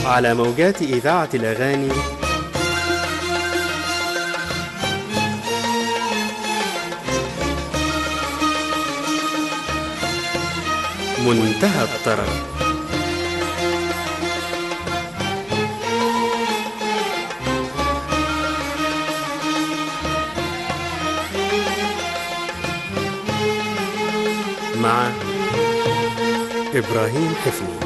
على موجات إذاعة الأغاني منتهى الطرب مع إبراهيم حفني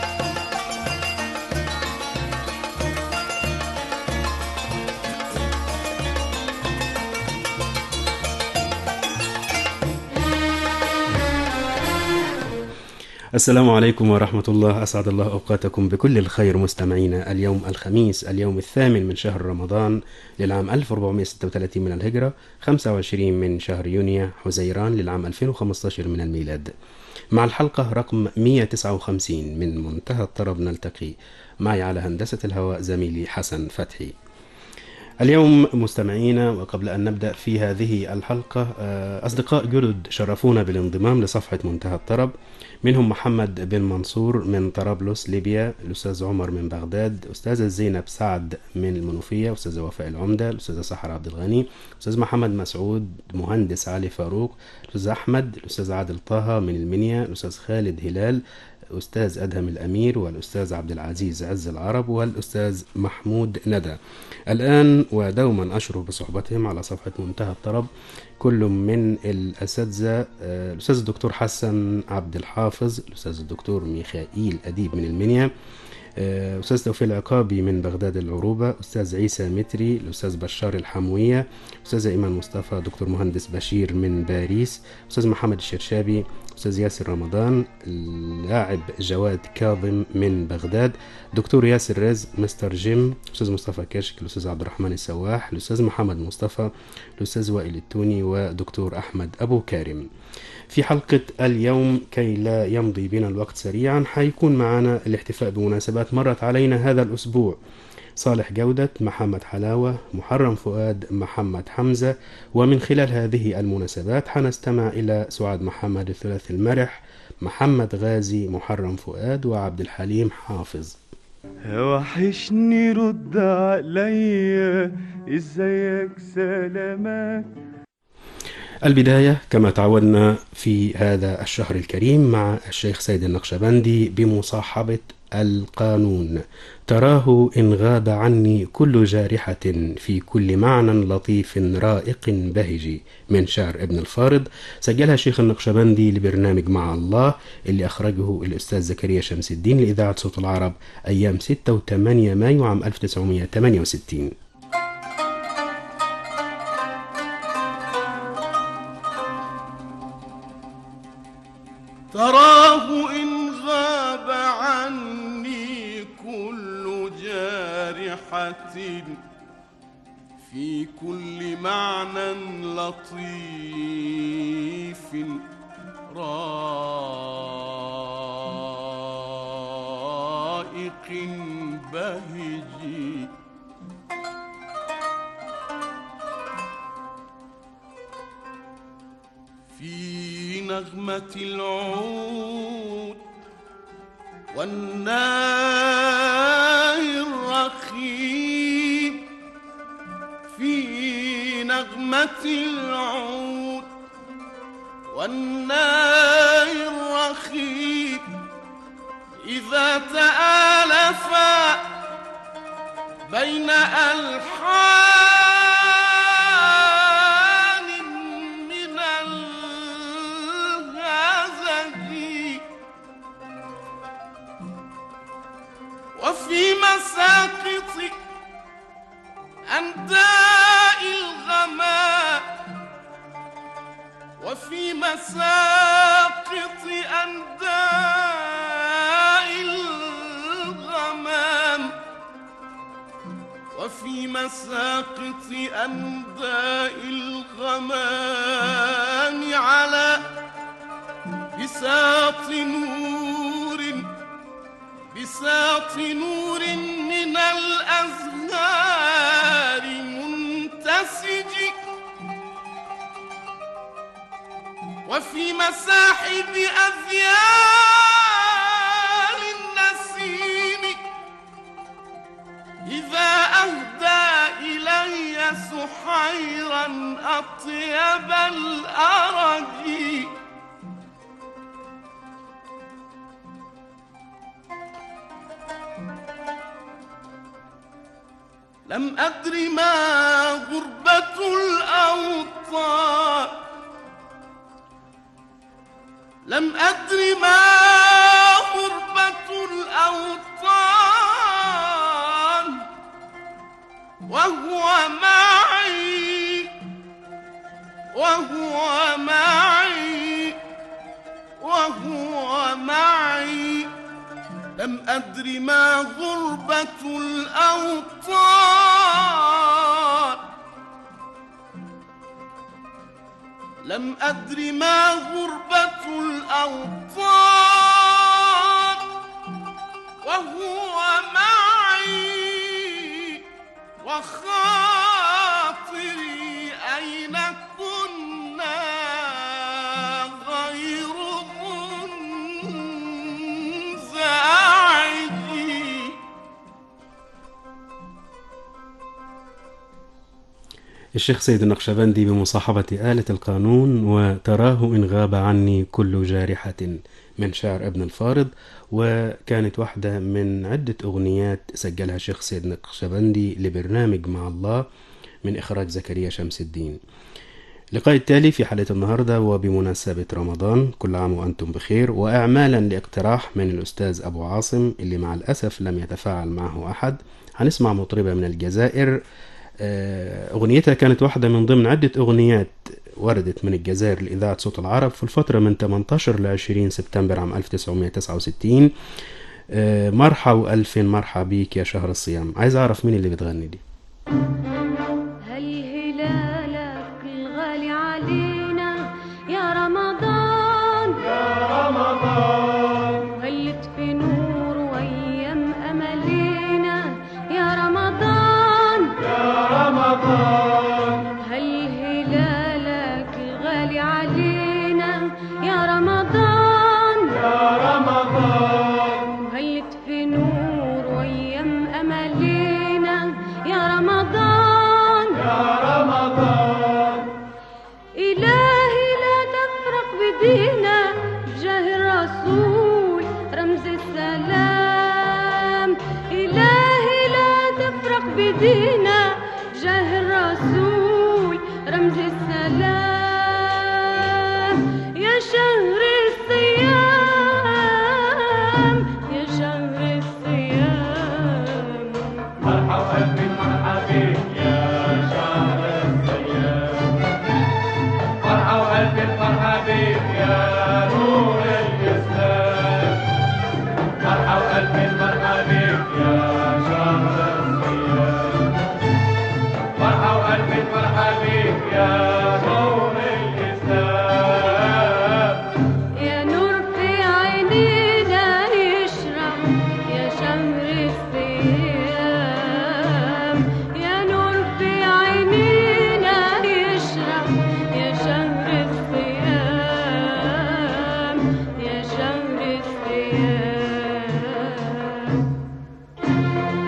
السلام عليكم ورحمة الله أسعد الله أوقاتكم بكل الخير مستمعينا اليوم الخميس اليوم الثامن من شهر رمضان للعام 1436 من الهجرة 25 من شهر يونيو حزيران للعام 2015 من الميلاد مع الحلقة رقم 159 من منتهى الطرب نلتقي معي على هندسة الهواء زميلي حسن فتحي اليوم مستمعينا وقبل أن نبدأ في هذه الحلقة أصدقاء جدد شرفونا بالانضمام لصفحة منتهى الطرب منهم محمد بن منصور من طرابلس ليبيا الأستاذ عمر من بغداد أستاذة زينب سعد من المنوفية أستاذة وفاء العمدة الأستاذة سحر عبد الغني أستاذ محمد مسعود مهندس علي فاروق الأستاذ أحمد الأستاذ عادل طه من المنيا الأستاذ خالد هلال الأستاذ أدهم الأمير والأستاذ عبد العزيز عز العرب والأستاذ محمود ندى الآن ودوما أشرف بصحبتهم على صفحة منتهى الطرب كل من الأساتذة الأستاذ الدكتور حسن عبد الحافظ الأستاذ الدكتور ميخائيل أديب من المنيا أستاذ توفيق العقابي من بغداد العروبة أستاذ عيسى متري الأستاذ بشار الحموية أستاذ إيمان مصطفى دكتور مهندس بشير من باريس أستاذ محمد الشرشابي أستاذ ياسر رمضان اللاعب جواد كاظم من بغداد دكتور ياسر رزق مستر جيم أستاذ مصطفى كشك الأستاذ عبد الرحمن السواح الأستاذ محمد مصطفى الأستاذ وائل التوني ودكتور أحمد أبو كارم في حلقة اليوم كي لا يمضي بنا الوقت سريعا حيكون معنا الاحتفاء بمناسبات مرت علينا هذا الأسبوع صالح جودة محمد حلاوة محرم فؤاد محمد حمزة ومن خلال هذه المناسبات حنستمع إلى سعاد محمد الثلاث المرح محمد غازي محرم فؤاد وعبد الحليم حافظ وحشني رد عليا ازيك سلامات البداية كما تعودنا في هذا الشهر الكريم مع الشيخ سيد النقشبندي بمصاحبة القانون تراه إن غاب عني كل جارحة في كل معنى لطيف رائق بهج من شعر ابن الفارض سجلها الشيخ النقشبندي لبرنامج مع الله اللي أخرجه الأستاذ زكريا شمس الدين لإذاعة صوت العرب أيام 6 و 8 مايو عام 1968 تراه إن غاب عني كل جارحة في كل معنى لطيف رائق بهجي في نغمة العود والناي الرخيم في نغمة العود والناي الرخيم إذا تآلفا بين ألحان من الغزل وفي مساقط أنداء الغمام وفي مساقط أنداء الغمام وفي مساقط أنداء الغمام على بساط نور بساط نور من الأزهار منتسج وفي مساحب أذيال النسيم لم أدر ما غربة الأوطان لم أدر ما غربة الأوطان وهو معي وهو معي وهو معي لم أدر ما غربة الأوطان لم أدر ما غربة الأوطان وهو معي وخاطري أين كنا غير منزعجين الشيخ سيد النقشبندي بمصاحبة آلة القانون وتراه إن غاب عني كل جارحة من شعر ابن الفارض وكانت واحدة من عدة أغنيات سجلها الشيخ سيد النقشبندي لبرنامج مع الله من إخراج زكريا شمس الدين اللقاء التالي في حلقة النهاردة وبمناسبة رمضان كل عام وأنتم بخير وإعمالا لاقتراح من الأستاذ أبو عاصم اللي مع الأسف لم يتفاعل معه أحد هنسمع مطربة من الجزائر آه، أغنيتها كانت واحدة من ضمن عدة أغنيات وردت من الجزائر لإذاعة صوت العرب في الفترة من 18 ل 20 سبتمبر عام 1969 آه، مرحى وألف مرحى بيك يا شهر الصيام عايز أعرف مين اللي بتغني دي هل هلالك الغالي علينا يا رمضان يا رمضان هلت في نور وايام املينا يا رمضان يا رمضان هل هلالك الغالي علينا يا رمضان يا رمضان وهلت في نور وايام املينا يا رمضان يا رمضان إلهي لا تفرق بدينا بجاه الرسول رمز السلام إلهي لا تفرق بدينا بجاه الرسول رمز السلام يا شهر الصيام يا شهر الصيام فرحة وقلب الفرحة بيك يا نور الإسلام فرحة وقلب الفرحة بيك يا شهر الصيام فرحة وقلب الفرحة بيك يا نور الإسلام يا نور في عينينا يشرق يا شمر الصيام يا نور في عينينا يشرق يا شمر الصيام يا شمر الصيام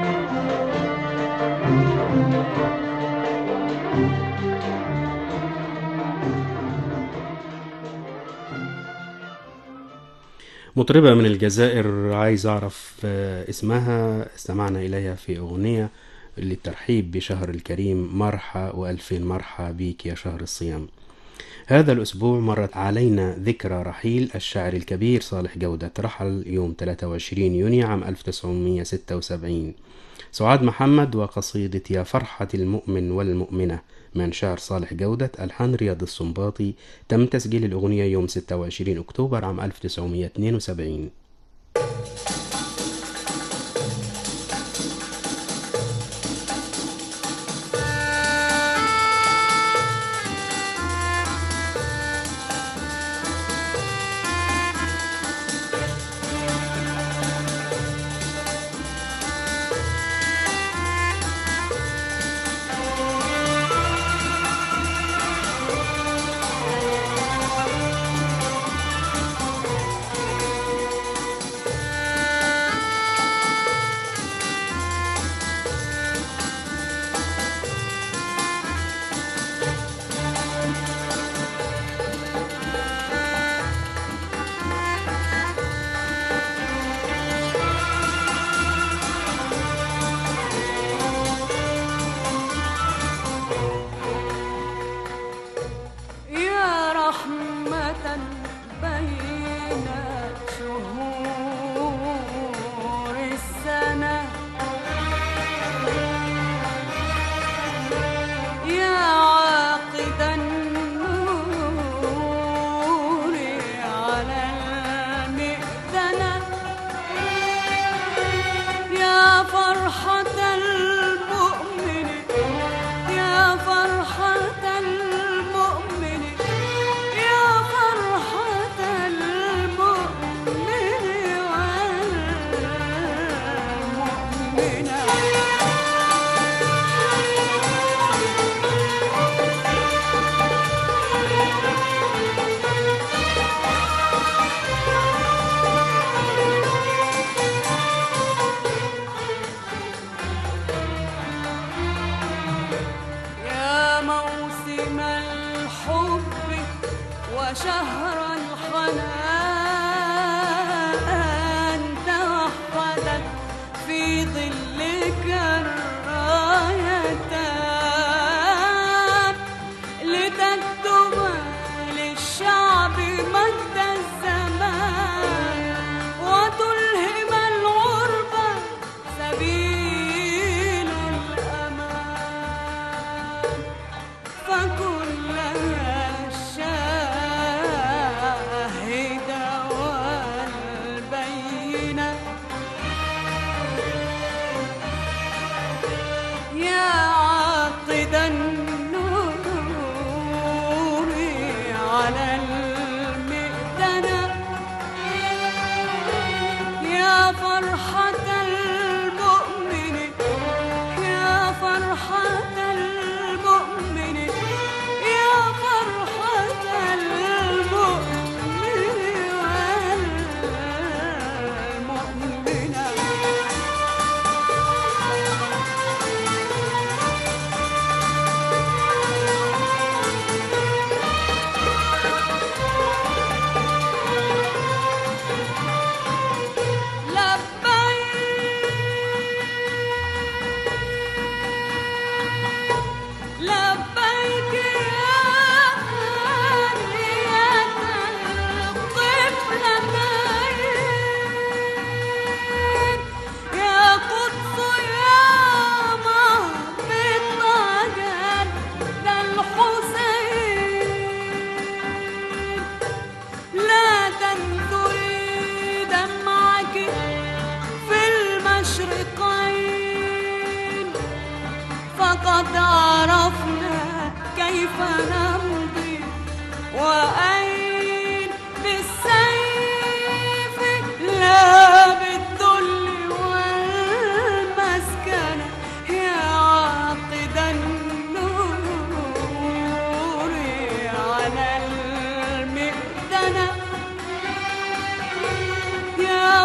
مطربة من الجزائر عايز أعرف آه، اسمها استمعنا إليها في أغنية للترحيب بشهر الكريم مرحى وألفين مرحى بيك يا شهر الصيام هذا الأسبوع مرت علينا ذكرى رحيل الشاعر الكبير صالح جودة رحل يوم 23 يونيو عام 1976 سعاد محمد وقصيدة يا فرحة المؤمن والمؤمنة من شعر صالح جودة ألحان رياض السنباطي تم تسجيل الأغنية يوم 26 أكتوبر عام 1972 يا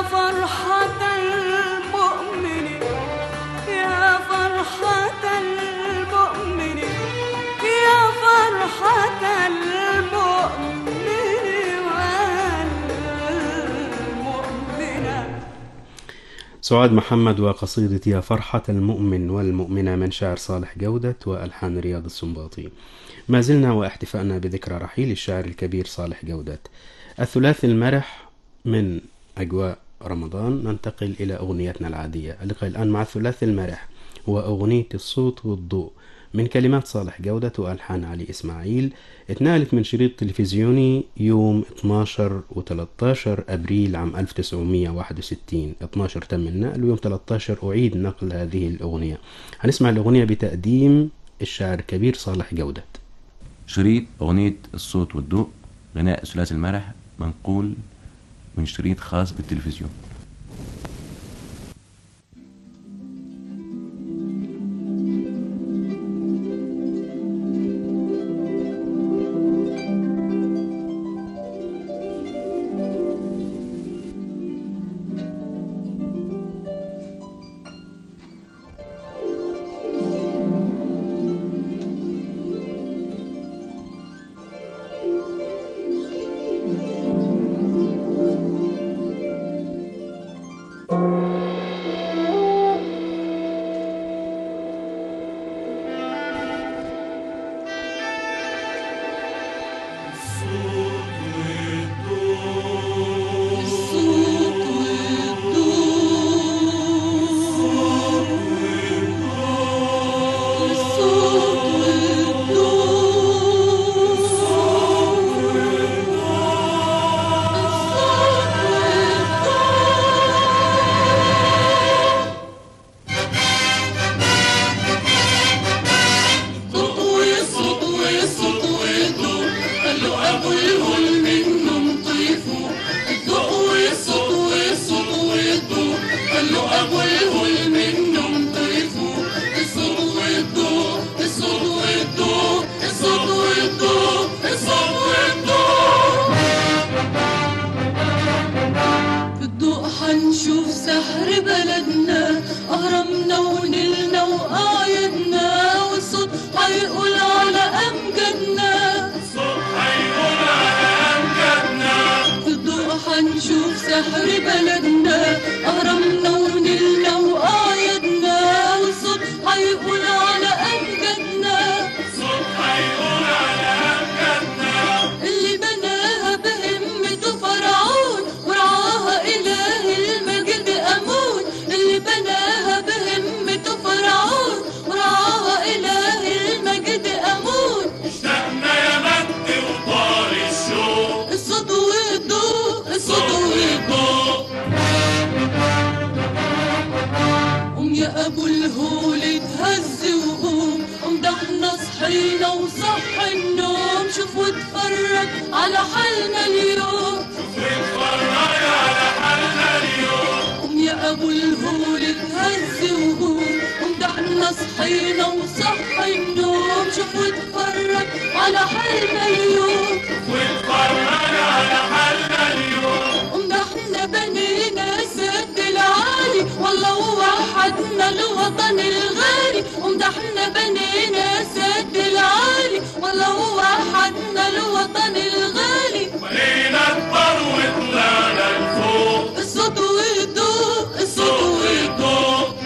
فرحة المؤمن يا فرحة المؤمن يا فرحة المؤمن والمؤمنة سعاد محمد وقصيدة يا فرحة المؤمن والمؤمنة من شعر صالح جودة وألحان رياض السنباطي ما زلنا واحتفائنا بذكرى رحيل الشاعر الكبير صالح جودة الثلاثي المرح من أجواء رمضان ننتقل إلى أغنيتنا العادية اللقاء الآن مع الثلاثي المرح هو أغنية الصوت والضوء من كلمات صالح جودة وألحان علي إسماعيل اتنقلت من شريط تلفزيوني يوم 12 و 13 أبريل عام 1961 12 تم النقل ويوم 13 أعيد نقل هذه الأغنية هنسمع الأغنية بتقديم الشاعر الكبير صالح جودة شريط أغنية الصوت والضوء غناء ثلاثي المرح منقول من شريط خاص بالتلفزيون بالضوء حنشوف سحر بلدنا أهرمنا ونلنا وقايدنا والصوت حيقول على أمجدنا بالضوء حنشوف سحر بلدنا أهرمنا ونلنا وقايدنا والصوت حيقول على أمجدنا اللي بناها بهمته فرعون ورعاها إله المجد أمون اللي بناها بهمته فرعون ورعاها إله المجد أمون اشتقنا يا مجد وطال الشوق الصوت والضوء الصوت والضوء قوم يا ابو الهول اتهز وقوم قوم ده احنا صحينا وصح النوم شوف واتفرج على حالنا اليوم واتفرج على حالنا اليوم قوم يا ابو الهول اتهز وقوم قوم ده احنا صحينا وصح النوم شوف واتفرج على حالنا اليوم واتفرج على حالنا اليوم قوم ده احنا بنينا سد العالي والله وحدنا الوطن الغالي قوم ده احنا بنينا سد العالي والله وحدنا الوطن الغالي ولينا الطر وطلعنا لفوق الصوت والضوء الصوت والضوء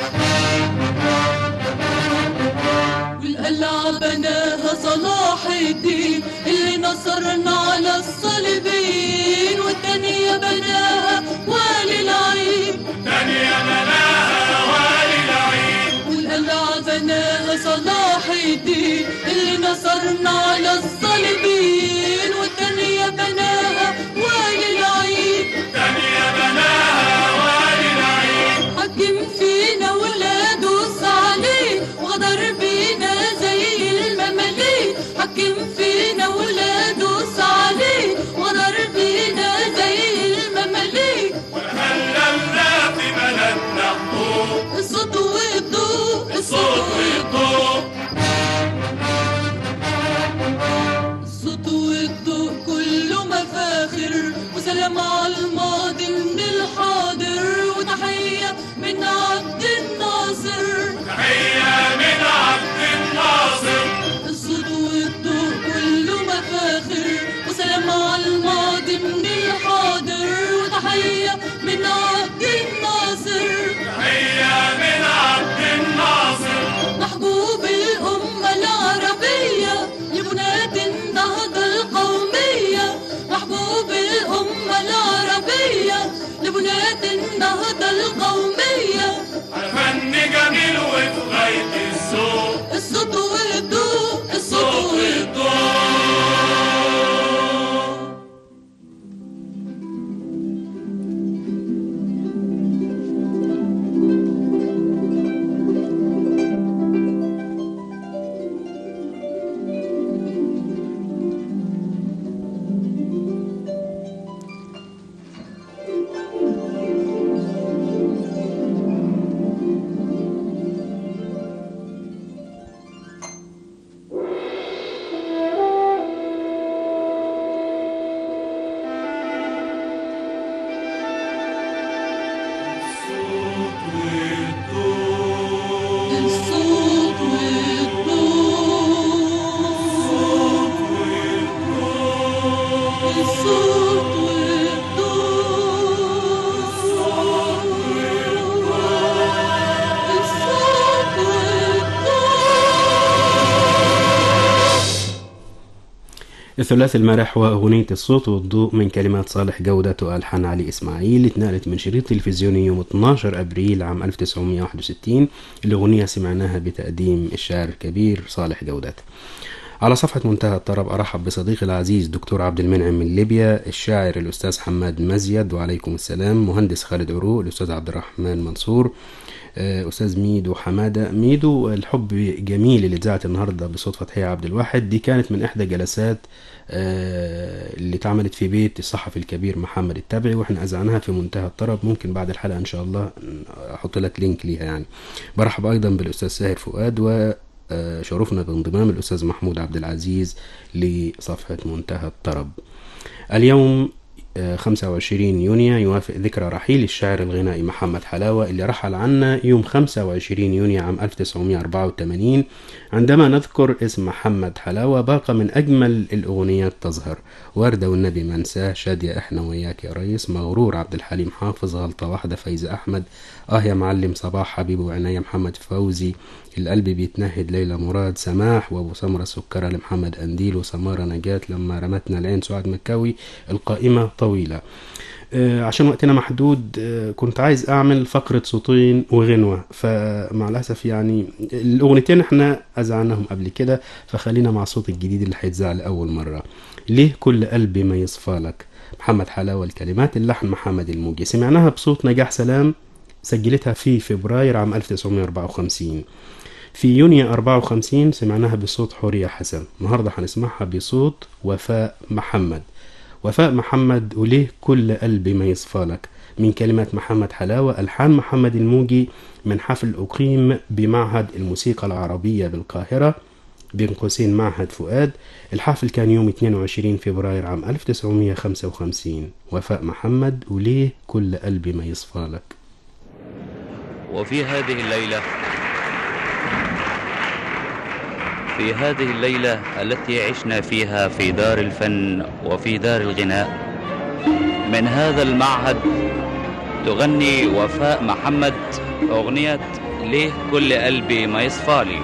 والقلعة بناها صلاح الدين اللي نصرنا على الصليبيين والتانية بناها والي العين تانية بناها والي العين والقلعة بناها صلاح الدين اللي نصرنا على الصليبيين والتانية بناها والي العين تانية بناها والي العين حكم فينا ولا دوس عليه وغدر بينا زي المماليك حكم فينا ولا دوس عليه وغدر بينا زي المماليك وخللنا في بلدنا حقوق الصوت والضوء الصوت والضوء الثلاث المرح وأغنية الصوت والضوء من كلمات صالح جودة وألحان علي إسماعيل اتنقلت من شريط تلفزيوني يوم 12 أبريل عام 1961 الأغنية سمعناها بتقديم الشاعر الكبير صالح جودة على صفحة منتهى الطرب أرحب بصديقي العزيز دكتور عبد المنعم من ليبيا الشاعر الأستاذ حماد مزيد وعليكم السلام مهندس خالد عروق الأستاذ عبد الرحمن منصور آه، أستاذ ميدو حمادة ميدو الحب جميل اللي اتذاعت النهاردة بصوت فتحية عبد الواحد دي كانت من إحدى جلسات آه، اللي اتعملت في بيت الصحفي الكبير محمد التبعي واحنا أذعناها في منتهى الطرب ممكن بعد الحلقة إن شاء الله أحط لك لينك ليها يعني برحب أيضا بالأستاذ ساهر فؤاد و آه، شرفنا بانضمام الأستاذ محمود عبد العزيز لصفحة منتهى الطرب اليوم آه، 25 يونيو يوافق ذكرى رحيل الشاعر الغنائي محمد حلاوة اللي رحل عنا يوم 25 يونيو عام 1984 عندما نذكر اسم محمد حلاوة باقة من أجمل الأغنيات تظهر وردة والنبي منساه شادية إحنا وياك يا ريس مغرور عبد الحليم حافظ غلطة واحدة فايزة أحمد آه يا معلم صباح حبيبي وعناية محمد فوزي القلب بيتنهد ليلى مراد سماح وابو سمرة السكرة لمحمد انديل وسمارة نجاة لما رمتنا العين سعاد مكاوي القائمة طويلة آه، عشان وقتنا محدود آه، كنت عايز اعمل فقرة صوتين وغنوة فمع الاسف يعني الاغنيتين احنا اذعناهم قبل كده فخلينا مع الصوت الجديد اللي هيتذاع لاول مرة ليه كل قلبي ما يصفى لك محمد حلاوة الكلمات اللحن محمد الموجي سمعناها بصوت نجاح سلام سجلتها في فبراير عام 1954 في يونيو 54 سمعناها بصوت حورية حسن النهاردة هنسمعها بصوت وفاء محمد وفاء محمد وليه كل قلبي ما يصفالك من كلمات محمد حلاوة ألحان محمد الموجي من حفل أقيم بمعهد الموسيقى العربية بالقاهرة بين قوسين معهد فؤاد الحفل كان يوم 22 فبراير عام 1955 وفاء محمد وليه كل قلبي ما يصفالك وفي هذه الليلة في هذه الليلة التي عشنا فيها في دار الفن وفي دار الغناء من هذا المعهد تغني وفاء محمد أغنية ليه كل قلبي ما يصفالي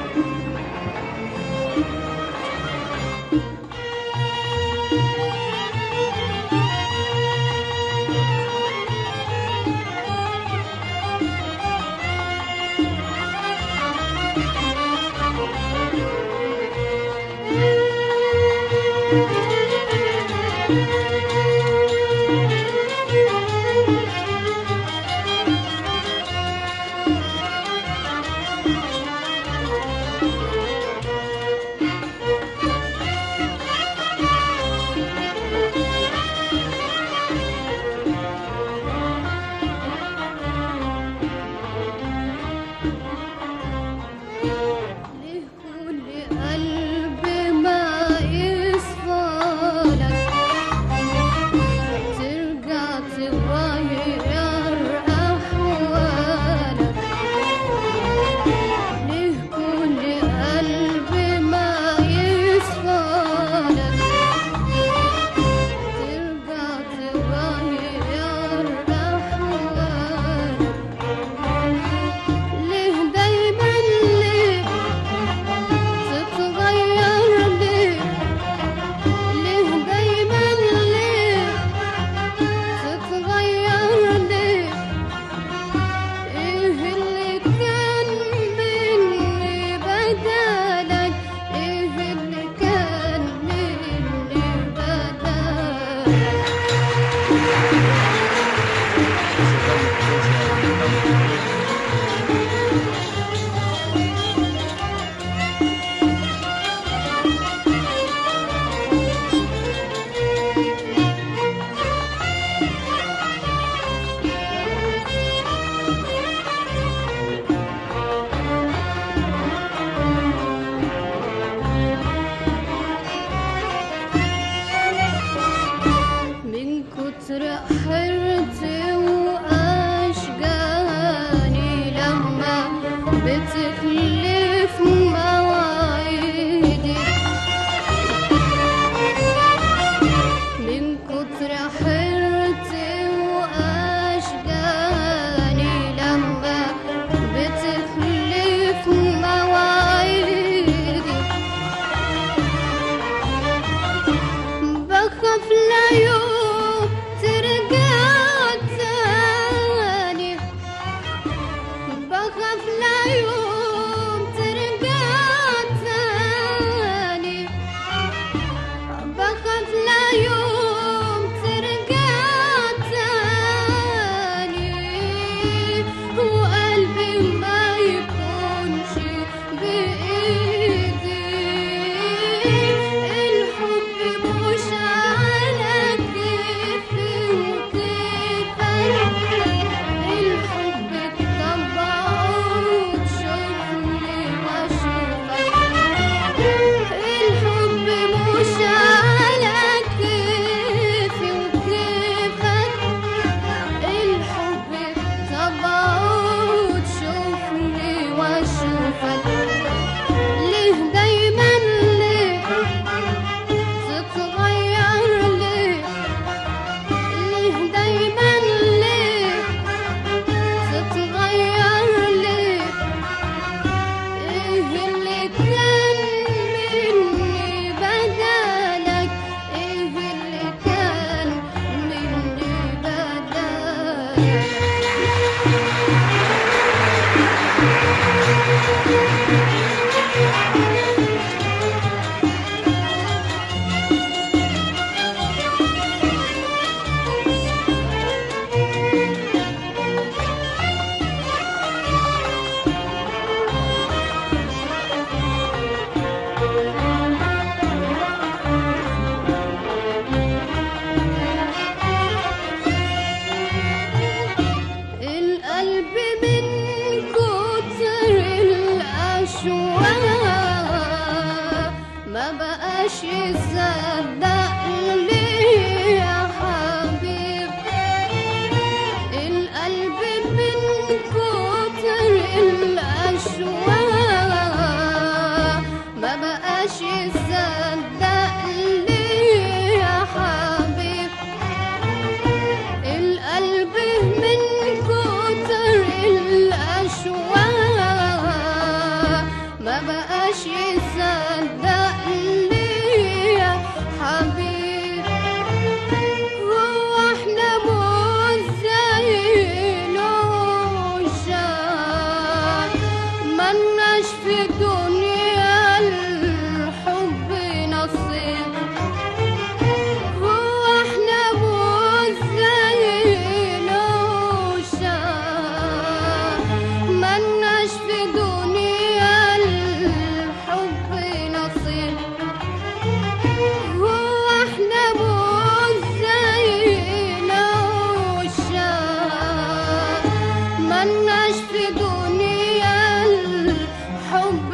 بقاش يصدق ليه يا حبيب القلب من كتر الأشواق ما بقاش يصدق ليه يا حبيب القلب من كتر الأشواق ما بقاش يصدق ليه يا حبيب هو احنا مش زي العشاق ملناش في دنيا الحب نصيب هو احنا مش زي العشاق ملناش في دنيا الحب نصيب هو احنا مش زي العشاق ملناش في دنيا الحب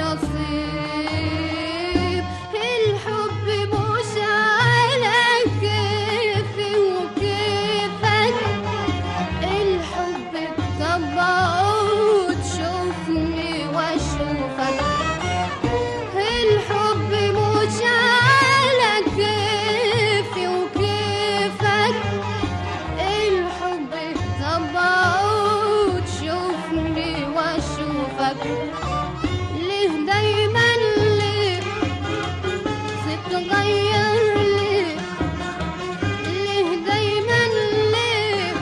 نصيب الحب مش على كيفي وكيفك الحب طبعه تشوفني واشوفك الحب مش على كيفي وكيفك الحب طبعه تشوفني واشوفك ليه دايما ليه تتغير ليه ليه دايما ليه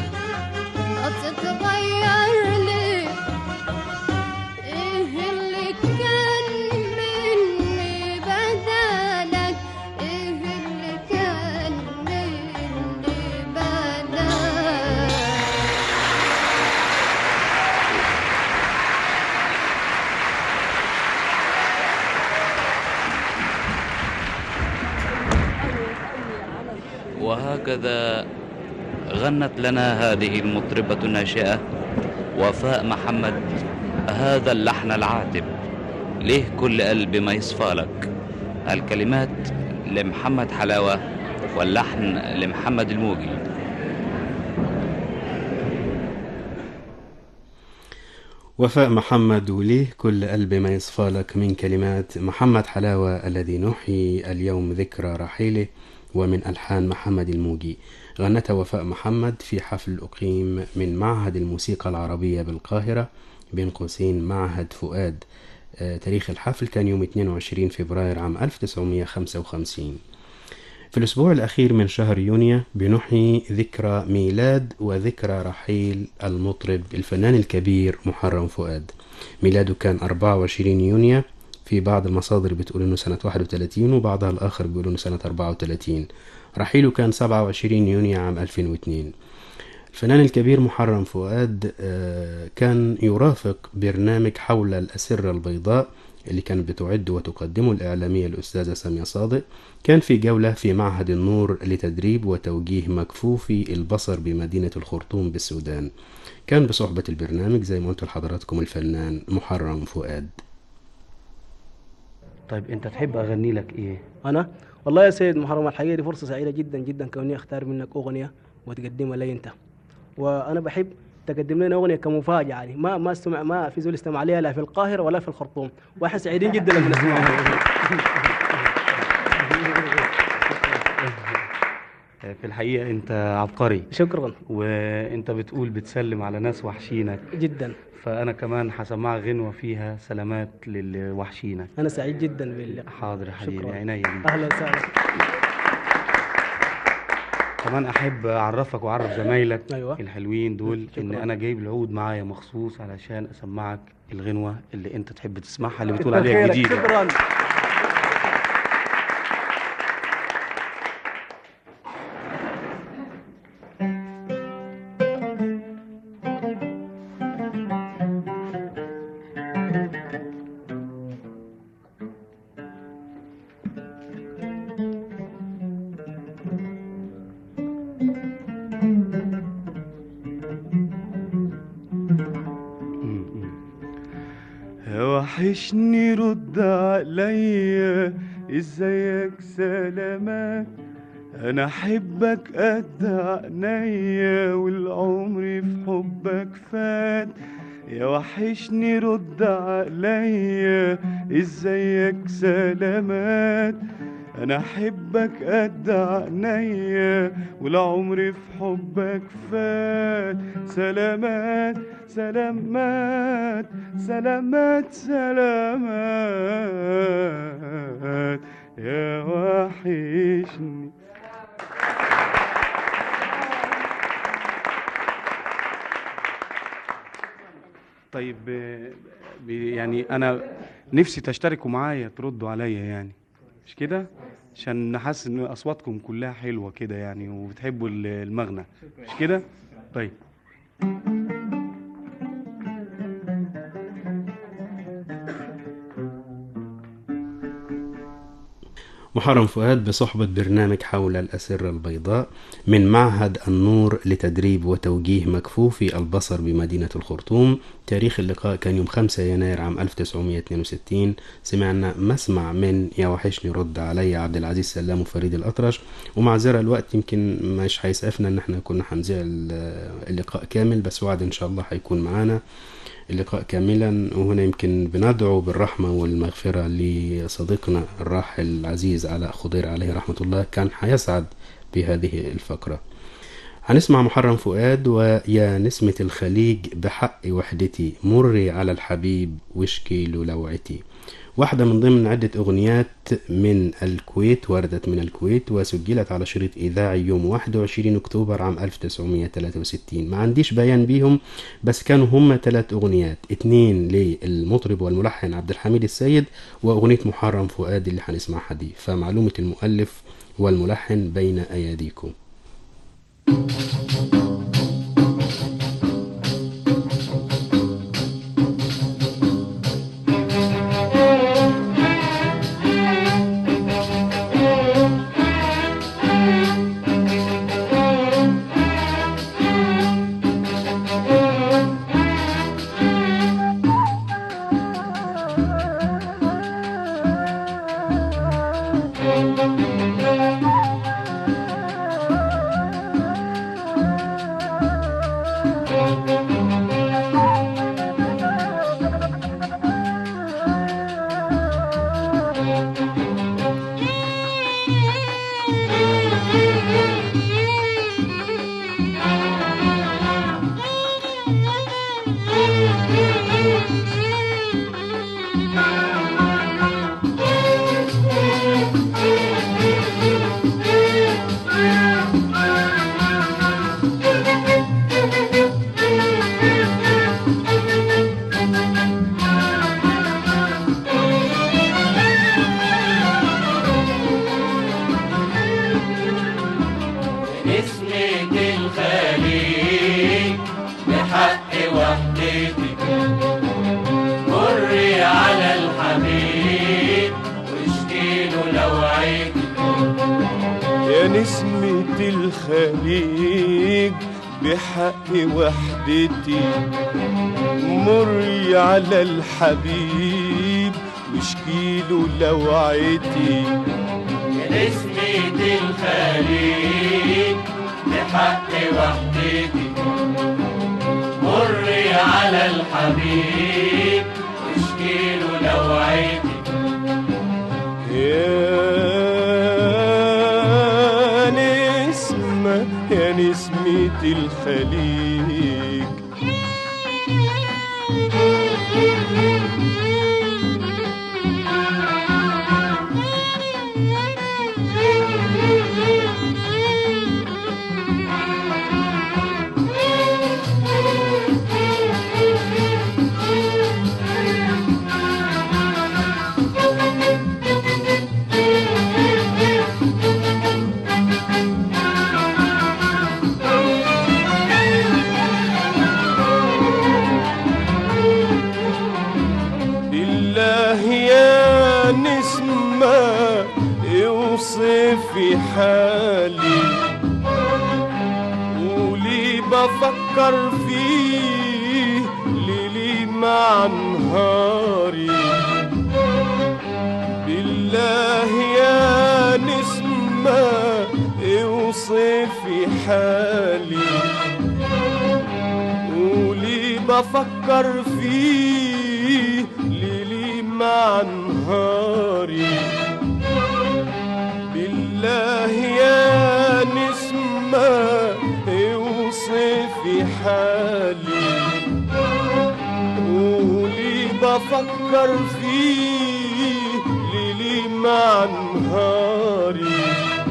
تتغير ليه ايه اللي كان مني بدلك ايه اللي كان مني بدلك وهكذا غنت لنا هذه المطربة الناشئة وفاء محمد هذا اللحن العاتب ليه كل قلب ما يصفى لك الكلمات لمحمد حلاوة واللحن لمحمد الموجي وفاء محمد وليه كل قلب ما يصفى لك من كلمات محمد حلاوة الذي نحيي اليوم ذكرى رحيله ومن ألحان محمد الموجي غنتها وفاء محمد في حفل أقيم من معهد الموسيقى العربية بالقاهرة بين قوسين معهد فؤاد آه، تاريخ الحفل كان يوم 22 فبراير عام 1955 في الأسبوع الأخير من شهر يونيو بنحيي ذكرى ميلاد وذكرى رحيل المطرب الفنان الكبير محرم فؤاد ميلاده كان 24 يونيو في بعض المصادر بتقول انه سنة 31 وبعضها الآخر بيقول انه سنة 34 رحيله كان 27 يونيو عام 2002 الفنان الكبير محرم فؤاد آه، كان يرافق برنامج حول الأسرة البيضاء اللي كانت بتعد وتقدمه الإعلامية الأستاذة سامية صادق كان في جولة في معهد النور لتدريب وتوجيه مكفوفي البصر بمدينة الخرطوم بالسودان كان بصحبة البرنامج زي ما قلت لحضراتكم الفنان محرم فؤاد طيب انت تحب اغني لك ايه انا والله يا سيد محرم الحقيقه دي فرصه سعيده جدا جدا كوني اختار منك اغنيه وتقدمها لي انت وانا بحب تقدم لنا اغنيه كمفاجاه يعني ما ما استمع ما في زول استمع عليها لا في القاهره ولا في الخرطوم واحنا سعيدين جدا لما نسمعها في الحقيقه انت عبقري شكرا وانت بتقول بتسلم على ناس وحشينك جدا فانا كمان هسمعك غنوه فيها سلامات للوحشينك انا سعيد جدا باللقاء حاضر يا حبيبي شكراً. عينيا ليك. اهلا وسهلا كمان احب اعرفك واعرف زمايلك أيوة. الحلوين دول ان شكراً. انا جايب العود معايا مخصوص علشان اسمعك الغنوه اللي انت تحب تسمعها اللي بتقول كتر عليها خيرك، جديده شكرا وحشني رد عليا ازيك سلامات انا احبك قد عينيا والعمر في حبك فات يا وحشني رد عليا ازيك سلامات انا احبك قد عينيا والعمر في حبك فات سلامات سلامات سلامات سلامات يا وحشني طيب ب- ب- يعني انا نفسي تشتركوا معايا تردوا عليا يعني مش كده عشان نحس ان اصواتكم كلها حلوه كده يعني وبتحبوا ال- المغنى مش كده طيب محرم فؤاد بصحبة برنامج حول الأسرة البيضاء من معهد النور لتدريب وتوجيه مكفوفي البصر بمدينة الخرطوم تاريخ اللقاء كان يوم 5 يناير عام 1962 سمعنا مسمع من يا وحشني رد علي عبد العزيز سلام وفريد الأطرش ومعذرة الوقت يمكن مش هيسعفنا ان احنا كنا هنذيع ال- اللقاء كامل بس وعد ان شاء الله هيكون معانا اللقاء كاملا وهنا يمكن بندعو بالرحمة والمغفرة لصديقنا الراحل العزيز علاء خضير عليه رحمة الله كان حيسعد بهذه الفقرة هنسمع محرم فؤاد ويا نسمة الخليج بحق وحدتي مري على الحبيب واشكي له لوعتي واحدة من ضمن عدة أغنيات من الكويت وردت من الكويت وسجلت على شريط إذاعي يوم 21 أكتوبر عام 1963 ما عنديش بيان بيهم بس كانوا هم ثلاث أغنيات اتنين للمطرب والملحن عبد الحميد السيد وأغنية محرم فؤاد اللي هنسمعها دي فمعلومة المؤلف والملحن بين أيديكم نسمة الخليج بحق وحدتي مري على الحبيب واشكيله لوعيتي يا نسمة الخليج بحق وحدتي مري على الحبيب واشكيله لوعتي يا نسمة الخليج بحق وحدتي مري على الحبيب واشكيله لوعيتي يا نسمة يا نسمة الخليج بالله يا نسمة اوصفي حالي قولي بفكر فيه ليلي مع نهاري بالله اوصفي حالي قولي بفكر فيه ليلي مع نهاري بالله يا نسمة اوصفي حالي قولي بفكر فيه ليلي مع نهاري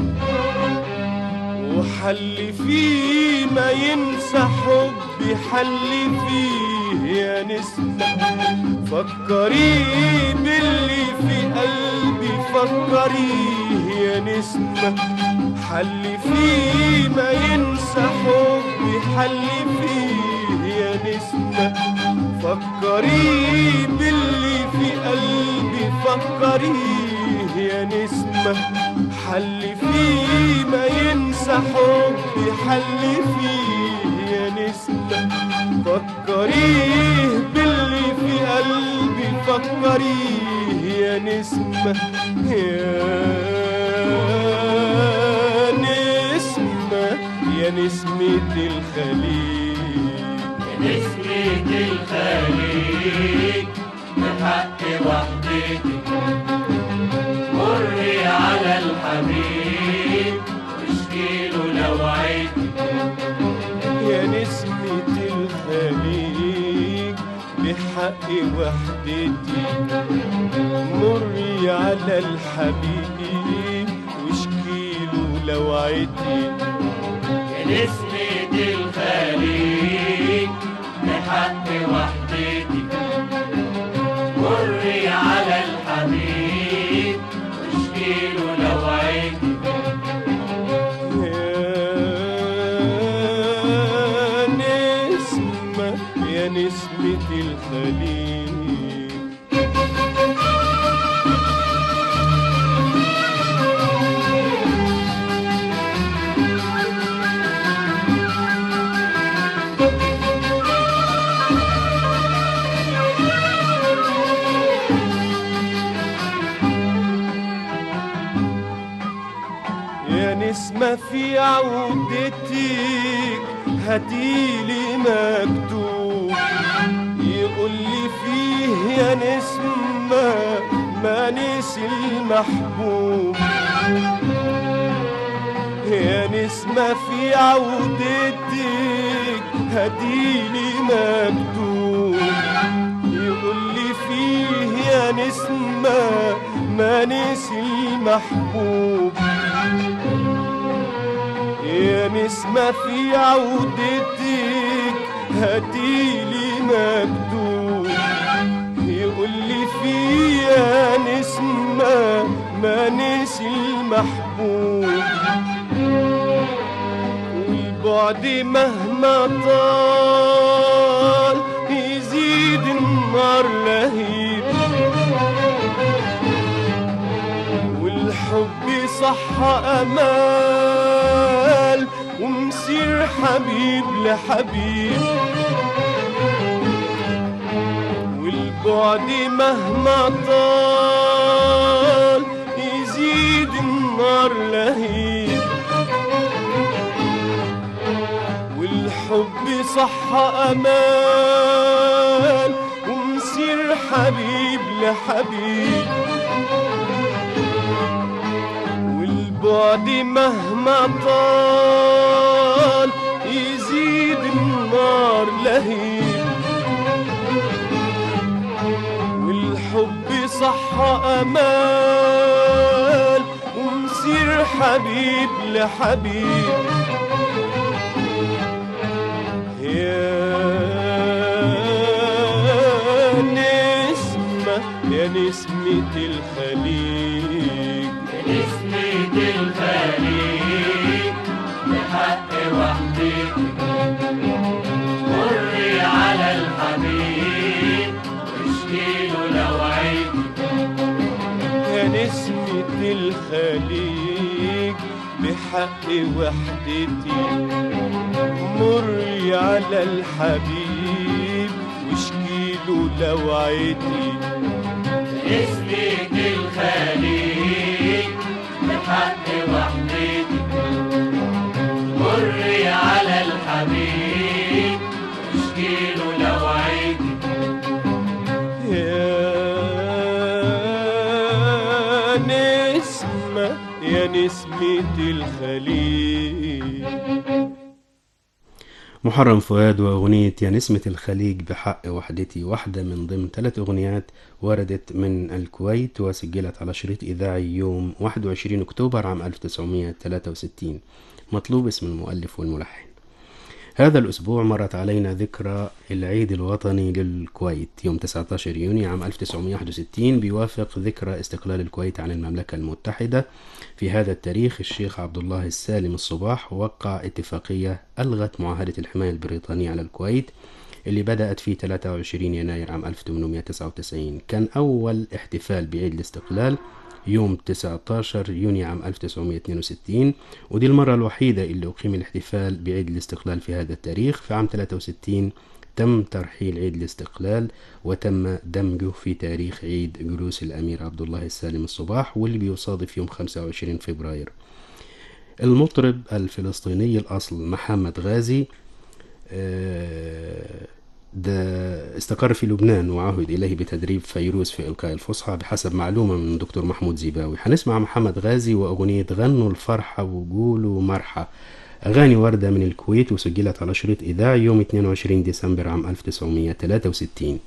وحل فيه ما ينسى حبي حل فيه يا نسمة فكري باللي في قلبي فكريه يا نسمة حل فيه ما ينسى حبي حل فيه يا نسمة فكري باللي في قلبي فكريه يا نسمة حل فيه ما ينسى حبي حل فيه يا نسمة فكريه باللي في قلبي فكريه يا نسمة يا نسمة يا نسمة الخليل نسمة الخليج بحق وحدتي مري على الحبيب واشكيله لوعيتي يا نسمة الخليج بحق وحدتي مري على الحبيب واشكيله لوعتي يا نسمة الخليج بحق وحدتي مري على الحبيب واشكيله لوعيتي يا نسمة يا نسمة الخليج يا نسمة في عودتك هاتيلي مكتوب يقول لي فيه يا نسمة ما نسي المحبوب يا نسمة في عودتك هاتيلي مكتوب يقول لي فيه يا نسمة ما نسي المحبوب يا نسمة في عودتك هاتيلي مكتوب يقول لي في يا نسمة ما نسي المحبوب والبعد مهما طال يزيد النار لهيب والحب صح امال ومسير حبيب لحبيب والبعد مهما طال يزيد النار لهيب والحب صح امان ومسير حبيب لحبيب والبعد مهما طال يزيد النار لهيب والحب صح امان ومسير حبيب لحبيب يا نسمة يا نسمة الخليج نسمة الخليج بحق وحدتي مري على الحبيب واشكيله لوعيتي يا نسمة الخليج بحق وحدتي مري على الحبيب واشكيله لوعتي نسمة الخليج بحق وحدتي واشكيله لو عيدي يا نسمة يا نسمة الخليل محرم فؤاد وأغنية يا نسمة الخليج بحق وحدتي واحدة من ضمن ثلاث أغنيات وردت من الكويت وسجلت على شريط إذاعي يوم 21 أكتوبر عام 1963 مطلوب اسم المؤلف والملحن هذا الأسبوع مرت علينا ذكرى العيد الوطني للكويت يوم 19 يونيو عام 1961 بيوافق ذكرى استقلال الكويت عن المملكة المتحدة في هذا التاريخ الشيخ عبد الله السالم الصباح وقع اتفاقية ألغت معاهدة الحماية البريطانية على الكويت اللي بدأت في 23 يناير عام 1899 كان أول احتفال بعيد الاستقلال يوم 19 يونيو عام 1962 ودي المرة الوحيدة اللي أقيم الاحتفال بعيد الاستقلال في هذا التاريخ في عام 63 تم ترحيل عيد الاستقلال وتم دمجه في تاريخ عيد جلوس الأمير عبد الله السالم الصباح واللي بيصادف يوم 25 فبراير المطرب الفلسطيني الأصل محمد غازي آه، ده استقر في لبنان وعهد إليه بتدريب فيروز في إلقاء الفصحى بحسب معلومة من دكتور محمود زيباوي هنسمع محمد غازي وأغنية غنوا الفرحة وقولوا مرحى أغاني وردة من الكويت وسجلت على شريط إذاعي يوم 22 ديسمبر عام 1963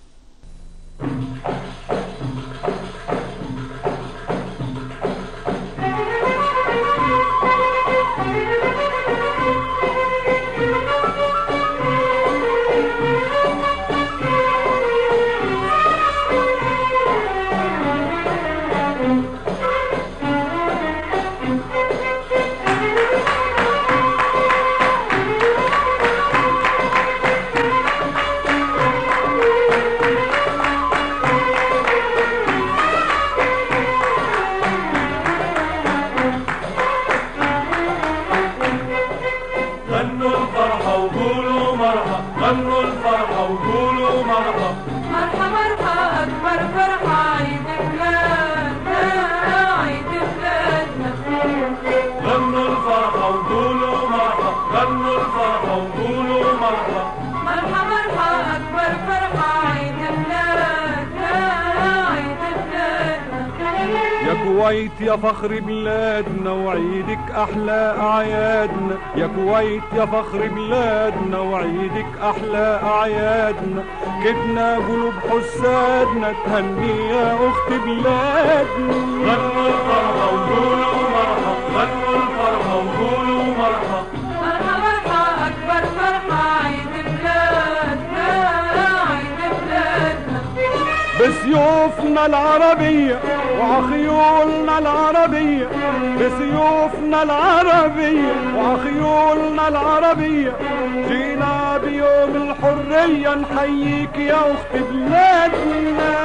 غنوا الفرحة وقولوا مرحى غنوا الفرحة وقولوا مرحى مرحى مرحى أكبر فرحة عيد بلادنا عيد بلادنا غنوا الفرحة وقولوا مرحى غنوا الفرحة وقولوا مرحى مرحى مرحى أكبر فرحة عيد بلادنا عيد بلادنا يا كويت يا فخر بلادنا وعيدك احلى اعيادنا يا كويت يا فخر بلادنا وعيدك احلى اعيادنا كدنا قلوب حسادنا تهني يا اخت بلادنا غنوا الفرحة وقولوا مرحى غنوا الفرحة وقولوا مرحى مرحى مرحى أكبر فرحة عيد بلادنا عيد بلادنا بسيوفنا العربية وعخيولنا العربية بسيوفنا العربية وعخيولنا العربية جينا بيوم الحرية نحييك يا أخت بلادنا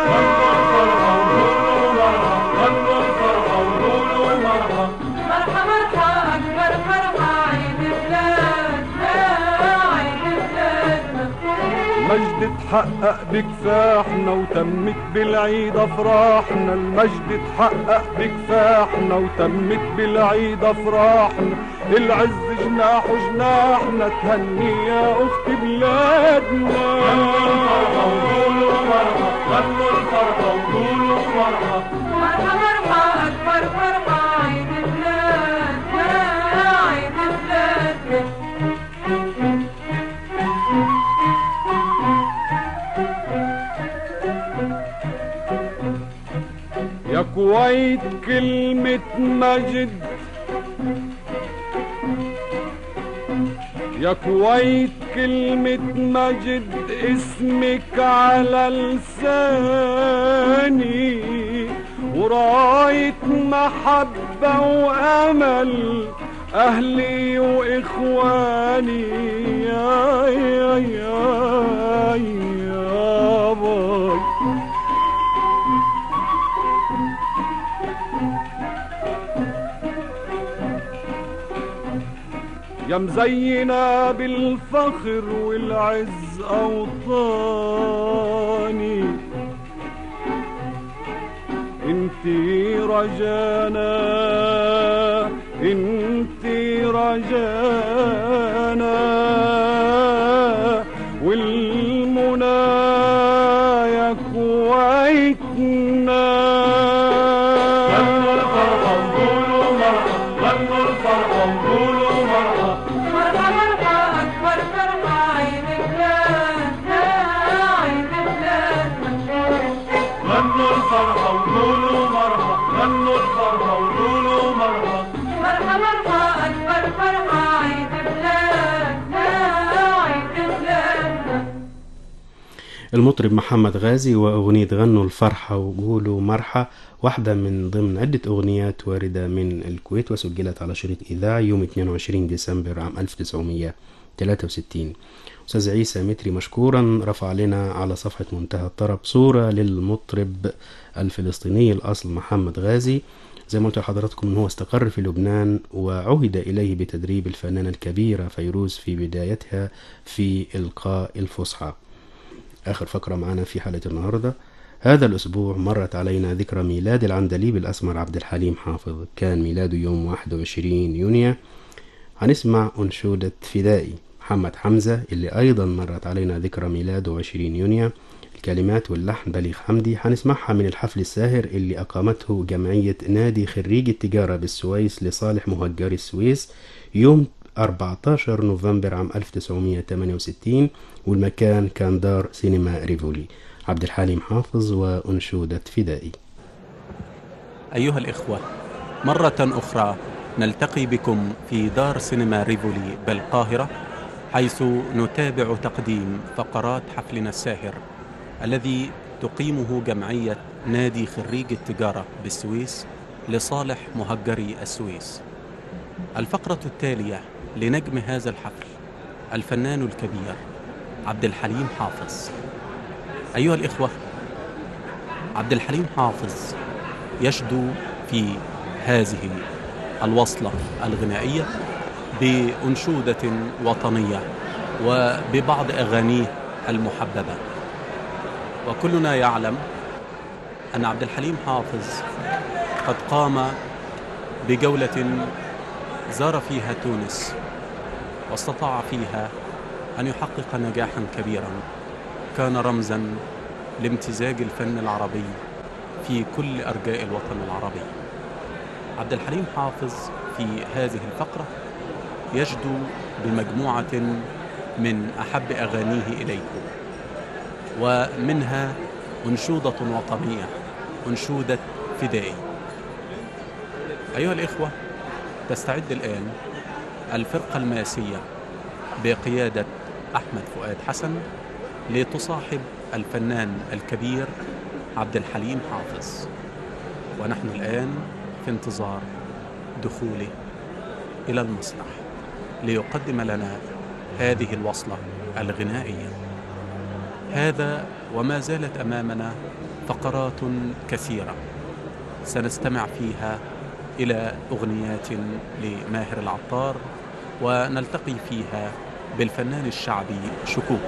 غنوا الفرحة وقولوا مرحى مرحى مرحى أكبر فرحة عيد بلادنا عيد بلادنا المجد اتحقق بكفاحنا وتمت بالعيد افراحنا المجد اتحقق بكفاحنا وتمت بالعيد افراحنا العز جناح جناحنا تهني يا اخت بلادنا وقولوا مرحى غنوا الفرحة وقولوا مرحى مرحى مرحى أكبر فرحة عيد بلادنا عيد بلادنا يا كويت كلمة مجد يا كويت كلمة مجد اسمك على لساني وراية محبة وأمل أهلي وإخواني يا يا يا يا باي يا مزينة بالفخر والعز أوطاني انتي رجانا انتي رجانا وال المنى يا كويتنا غنوا الفرحة وقولوا مرحب غنوا الفرحة وقولوا مرحب مرحبا مرحبا أكبر فرحة عيد بلادنا عيد بلادنا غنوا الفرحة وقولوا مرحب غنوا الفرحة وقولوا مرحب مرحبا مرحبا أكبر فرحة عيد بلادنا عيد بلادنا المطرب محمد غازي وأغنية غنوا الفرحة وقولوا مرحى واحدة من ضمن عدة أغنيات واردة من الكويت وسجلت على شريط إذاعي يوم 22 ديسمبر عام 1963 أستاذ عيسى متري مشكورا رفع لنا على صفحة منتهى الطرب صورة للمطرب الفلسطيني الأصل محمد غازي زي ما قلت لحضراتكم ان هو استقر في لبنان وعهد اليه بتدريب الفنانه الكبيره فيروز في بدايتها في القاء الفصحى آخر فقرة معنا في حلقة النهاردة هذا الأسبوع مرت علينا ذكرى ميلاد العندليب الأسمر عبد الحليم حافظ كان ميلاده يوم 21 يونيو هنسمع أنشودة فدائي محمد حمزة اللي أيضا مرت علينا ذكرى ميلاده 20 يونيو الكلمات واللحن بليغ حمدي هنسمعها من الحفل الساهر اللي أقامته جمعية نادي خريج التجارة بالسويس لصالح مهجري السويس يوم 14 نوفمبر عام 1968 والمكان كان دار سينما ريفولي عبد الحليم حافظ وأنشودة فدائي أيها الإخوة مرة أخرى نلتقي بكم في دار سينما ريفولي بالقاهرة حيث نتابع تقديم فقرات حفلنا الساهر الذي تقيمه جمعية نادي خريج التجارة بالسويس لصالح مهجري السويس الفقرة التالية لنجم هذا الحفل الفنان الكبير عبد الحليم حافظ أيها الإخوة عبد الحليم حافظ يشدو في هذه الوصلة الغنائية بأنشودة وطنية وببعض أغانيه المحببة وكلنا يعلم أن عبد الحليم حافظ قد قام بجولة زار فيها تونس واستطاع فيها أن يحقق نجاحا كبيرا كان رمزا لامتزاج الفن العربي في كل أرجاء الوطن العربي عبد الحليم حافظ في هذه الفقرة يجدو بمجموعة من أحب أغانيه إليكم ومنها أنشودة وطنية أنشودة فدائي أيها الإخوة تستعد الآن الفرقة الماسية بقيادة أحمد فؤاد حسن لتصاحب الفنان الكبير عبد الحليم حافظ ونحن الآن في انتظار دخوله إلى المسرح ليقدم لنا هذه الوصلة الغنائية هذا وما زالت أمامنا فقرات كثيرة سنستمع فيها إلى أغنيات لماهر العطار ونلتقي فيها بالفنان الشعبي شكوك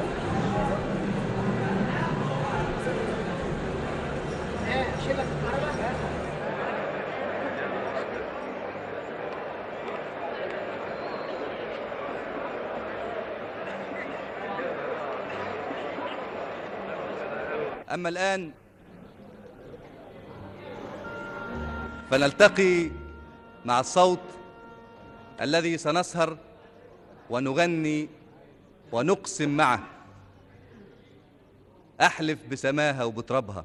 أما الآن فنلتقي مع الصوت الذي سنسهر ونغني ونقسم معه أحلف بسماها وبترابها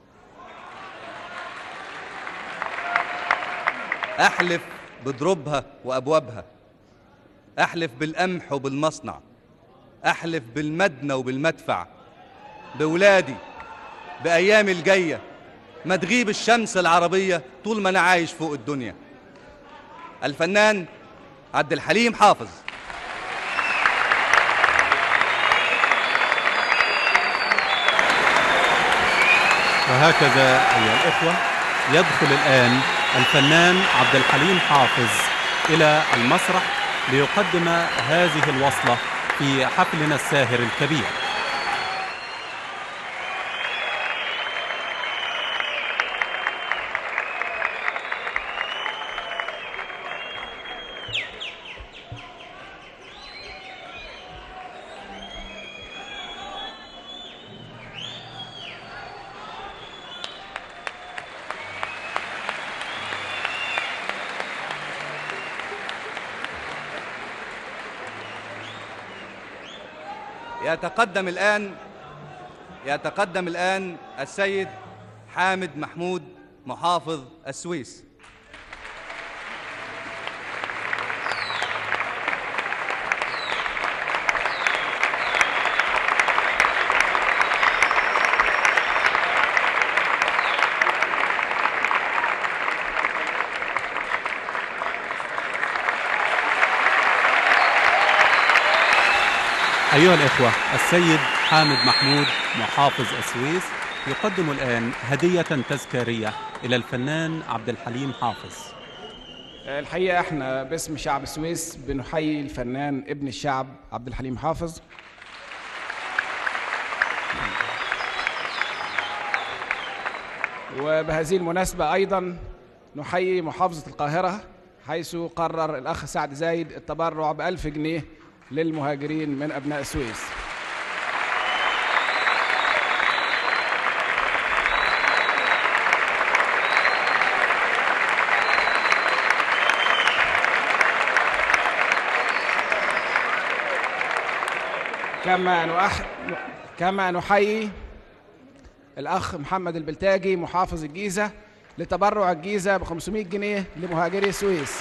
أحلف بضربها وأبوابها أحلف بالقمح وبالمصنع أحلف بالمدنى وبالمدفع بولادي بأيامي الجاية ما تغيب الشمس العربية طول ما أنا عايش فوق الدنيا الفنان عبد الحليم حافظ وهكذا أيها الإخوة يدخل الآن الفنان عبد الحليم حافظ إلى المسرح ليقدم هذه الوصلة في حفلنا الساهر الكبير يتقدم الآن يتقدم الآن السيد حامد محمود محافظ السويس أيها الإخوة السيد حامد محمود محافظ السويس يقدم الآن هدية تذكارية إلى الفنان عبد الحليم حافظ الحقيقة احنا باسم شعب السويس بنحيي الفنان ابن الشعب عبد الحليم حافظ وبهذه المناسبة أيضا نحيي محافظة القاهرة حيث قرر الأخ سعد زايد التبرع بألف جنيه للمهاجرين من أبناء السويس كما نؤح... كما نحيي الأخ محمد البلتاجي محافظ الجيزة لتبرع الجيزة ب 500 جنيه لمهاجري السويس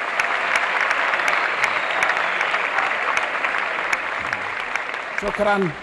شكرا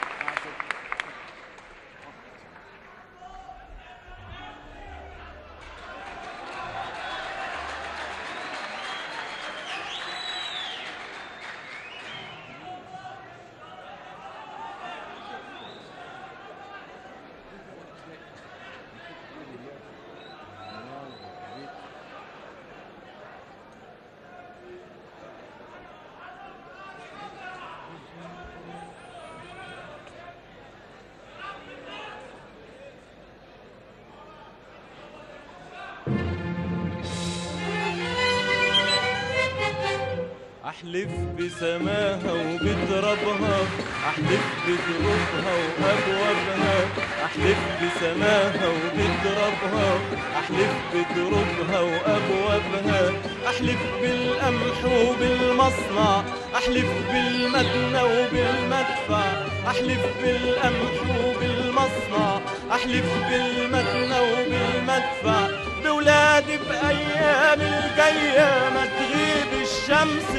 أحلف بسماها وبترابها أحلف بظروفها وأبوابها أحلف بسماها وبترابها أحلف بدروبها وأبوابها أحلف بالقمح وبالمصنع أحلف بالمدنة وبالمدفع أحلف بالقمح وبالمصنع أحلف بالمدنة وبالمدفع بولادي بأيام الجاية ما تغيب الشمس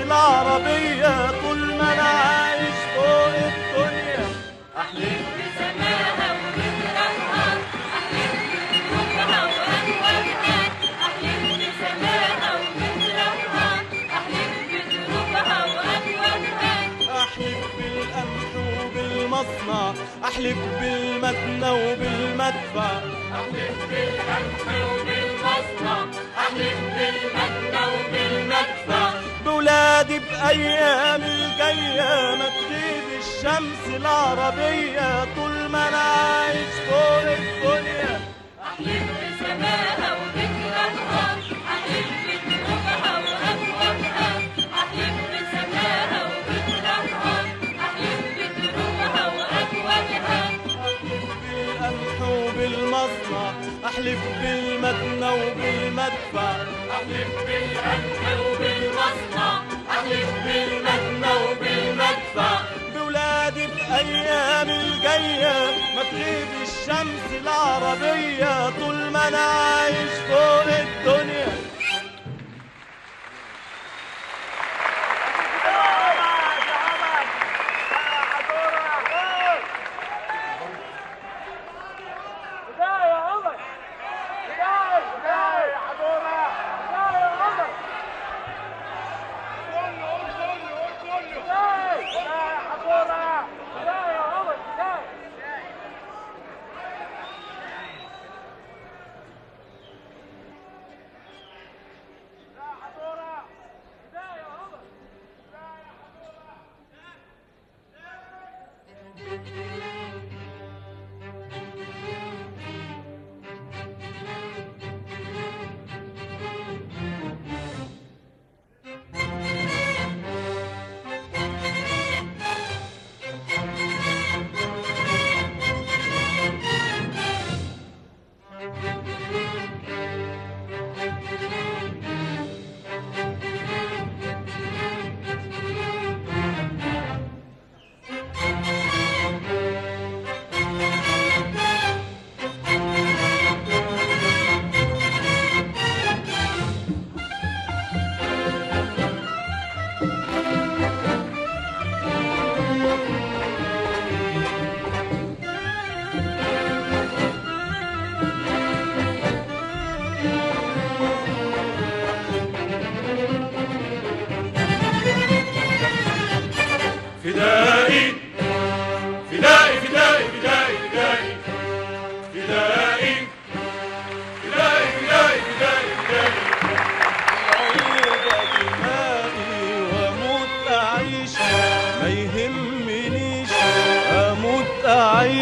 العربية طول ما أنا عايش فوق الدنيا أحلف بسماها وبترابها أحلف بظروفها وأبوابها أحلف بسماها وبترابها أحلف بظروفها وأبوابها أحلف بالقمح وبالمصنع أحلف بالمدنة وبالمدفع أحلف بالقمح وبالمصنع أحلف بالمدنة وبالمدفع بولادي بأيام الجاية ما تغيب الشمس العربية طول ما أنا عايش فوق الدنيا أحلف بسماها وبترابها أحلف بظروفها وأبوابها أحلف بسماها وبترابها أحلف بظروفها وأبوابها بالقمح وبالمصنع أحلف بالمدنة وبالمدفع أحلف بالقمح وبالمصنع أحلف بالمدنة وبالمدفع بولادي بأيام الجاية ما تغيب الشمس العربية طول ما أنا عايش فوق الدنيا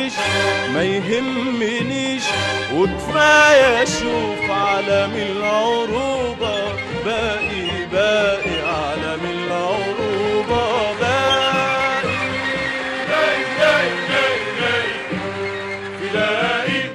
أعيش ما يهمنيش وكفاية أشوف عالم العروبة باقي باقي عالم العروبة باقي فدائي فدائي فدائي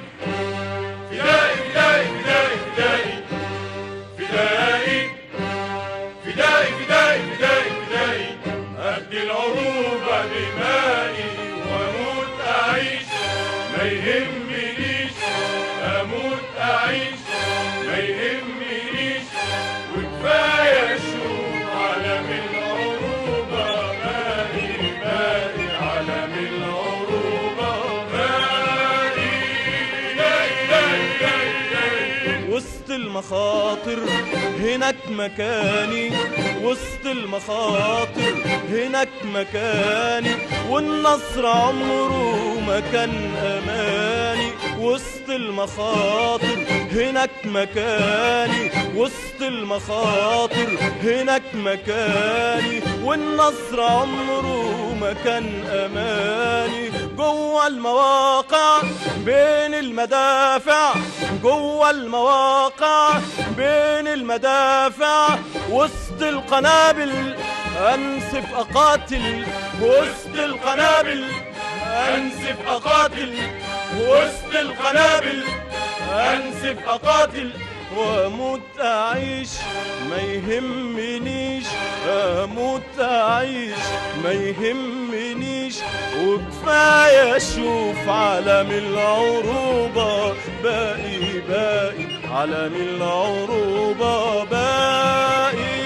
فدائي فدائي فدائي فدائي فدائي فدائي فدائي أبدي العروبة دمائي وأموت أعيش ما يهمنيش أموت أعيش ما يهمنيش وكفاية أشوف عالم العروبة باقي باقي عالم العروبة باقي لاي لاي لاي لاي وسط المخاطر هناك مكاني وسط المخاطر هناك مكاني والنصر عمره ما كان أماني وسط المخاطر هناك مكاني وسط المخاطر هناك مكاني والنصر عمره ما كان أماني جوه المواقع بين المدافع جوه المواقع بين المدافع وسط القنابل انسف اقاتل وسط القنابل انسف اقاتل وسط القنابل انسف اقاتل واموت اعيش ما يهمنيش اموت اعيش ما يهمنيش وكفايه اشوف عالم العروبه باقي باقي عالم العروبه باقي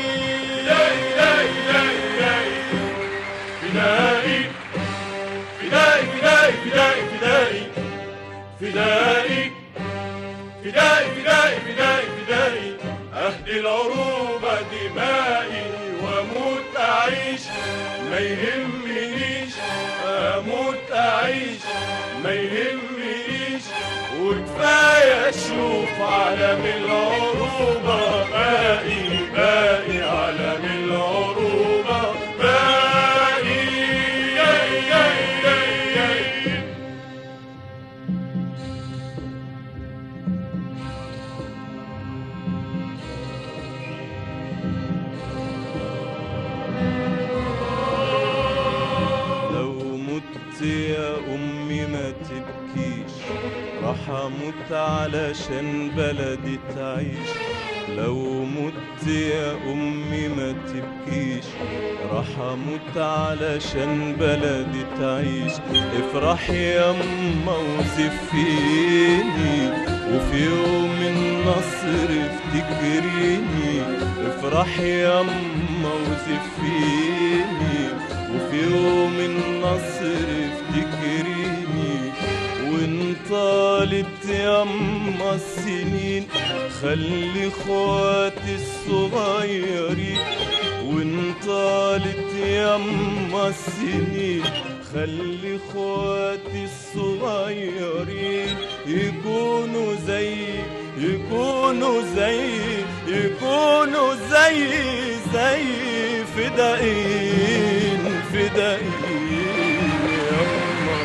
فدائي فدائي فدائي فدائي فدائي فدائي فدائي فدائي فدائي فدائي أهدي العروبة دمائي وأموت أعيش ما يهمنيش أموت أعيش ما يهمنيش وكفاية أشوف عالم العروبة باقي باقي عالم العروبة باقي ياي ياي ياي ياي لو مت يا أمي ما تبكيش راح أموت علشان بلدي تعيش لو مت يا أمي ما تبكيش راح أموت علشان بلدي تعيش افرحي يا أما وزفيني وفي يوم النصر افتكريني افرحي يا أما وزفيني وفي يوم النصر افتكريني وان طالت يما السنين خلي اخواتي الصغيرين وان طالت يما السنين خلي اخواتي الصغيرين يكونوا زي يكونوا زي يكونوا زي زي فدائين فدائين يما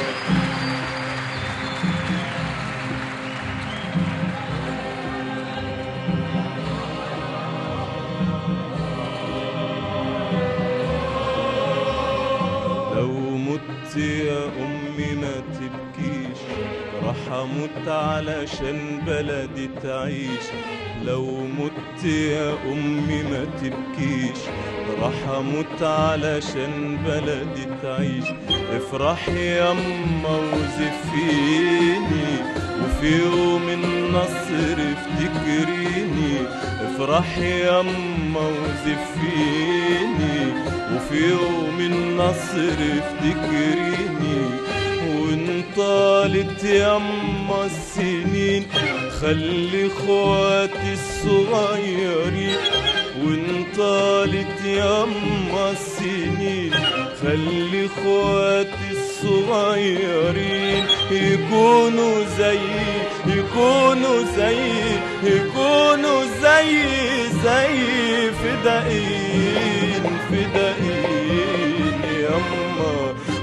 لو مت يا أمي ما تبكيش راح أموت علشان بلدي تعيش لو مت يا أمي ما تبكيش راح أموت علشان بلدي تعيش افرحي يما وزفيني وفي يوم النصر افتكريني افرحي يما وزفيني وفي يوم النصر افتكريني وان طالت يما السنين خلي اخواتي الصغيرين وان طالت يما السنين خلي اخواتي الصغيرين يكونوا زي يكونوا زي يكونوا زي زي فدائين فدائين يما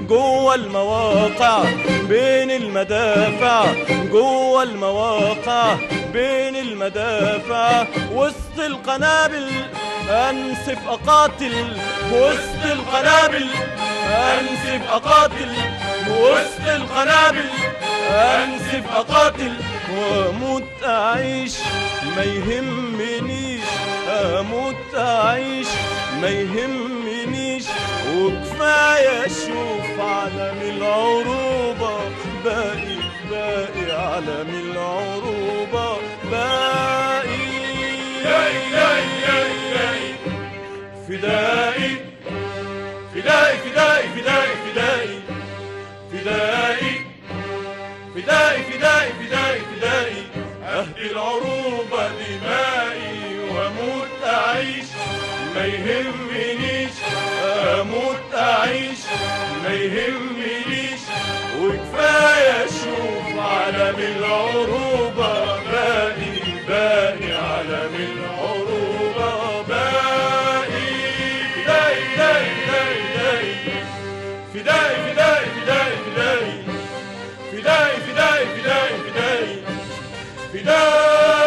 جوه المواقع بين المدافع جوه المواقع بين المدافع وسط القنابل انسف اقاتل وسط القنابل انسف اقاتل وسط القنابل انسف اقاتل واموت اعيش ما يهمنيش اموت اعيش ما يهمنيش وكفايه اشوف علم العروبه باقي باقي علم العروبه باقي ياي ياي ياي ياي فدائي فدائي فدائي فدائي فدائي فدائي فدائي فدائي فدائي فدائي أهدي العروبة دمائي وأموت أعيش ما يهمنيش أموت أعيش ما يهمنيش وكفاية أشوف علم العروبة باقي باقي علم العروبة باقي فدائي فدائي فدائي فدائي فدائي فدائي فدائي فدائي فدائي فدائي فدائي فدائي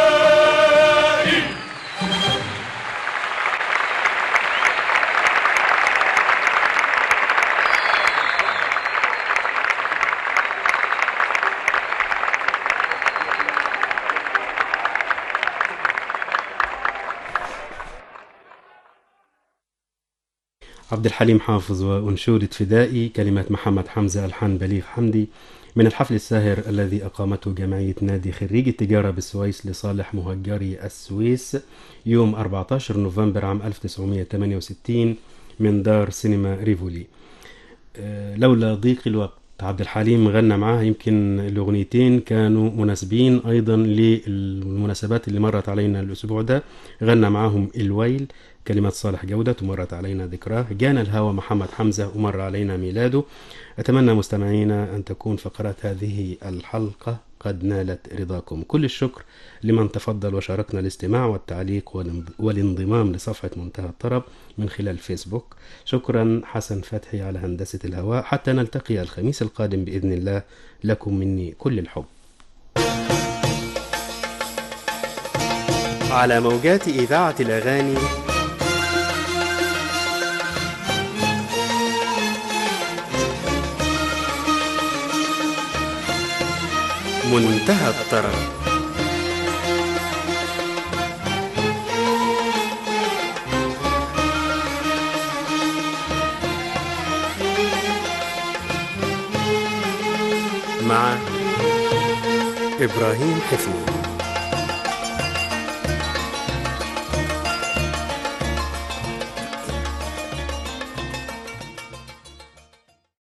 عبد الحليم حافظ وأنشودة فدائي كلمات محمد حمزة ألحان بليغ حمدي من الحفل الساهر الذي أقامته جمعية نادي خريج التجارة بالسويس لصالح مهجري السويس يوم 14 نوفمبر عام 1968 من دار سينما ريفولي آه، لولا ضيق الوقت عبد الحليم غنى معاه يمكن الأغنيتين كانوا مناسبين أيضا للمناسبات اللي مرت علينا الأسبوع ده غنى معاهم الويل كلمات صالح جودة ومرت علينا ذكراه جانا الهوى محمد حمزة ومر علينا ميلاده أتمنى مستمعينا أن تكون فقرات هذه الحلقة قد نالت رضاكم كل الشكر لمن تفضل وشاركنا الاستماع والتعليق والانض- والانضمام لصفحة منتهى الطرب من خلال فيسبوك شكرا حسن فتحي على هندسة الهواء حتى نلتقي الخميس القادم بإذن الله لكم مني كل الحب على موجات إذاعة الأغاني منتهى الطرب مع إبراهيم حفني